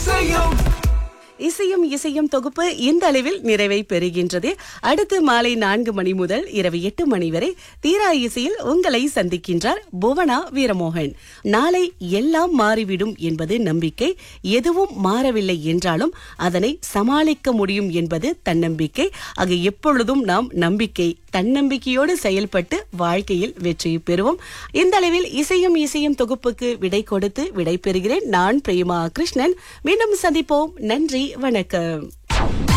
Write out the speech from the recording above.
இசையும் இசையும் இசையும் தொகுப்பு இந்த அளவில் நிறைவை பெறுகின்றது அடுத்து மாலை நான்கு மணி முதல் இரவு எட்டு மணி வரை தீரா இசையில் உங்களை சந்திக்கின்றார் புவனா வீரமோகன் நாளை எல்லாம் மாறிவிடும் என்பது நம்பிக்கை எதுவும் மாறவில்லை என்றாலும் அதனை சமாளிக்க முடியும் என்பது தன்னம்பிக்கை ஆக எப்பொழுதும் நாம் நம்பிக்கை தன்னம்பிக்கையோடு செயல்பட்டு வாழ்க்கையில் வெற்றி பெறுவோம் இந்த அளவில் இசையும் இசையும் தொகுப்புக்கு விடை கொடுத்து விடை பெறுகிறேன் நான் பிரேமா கிருஷ்ணன் மீண்டும் சந்திப்போம் நன்றி வணக்கம்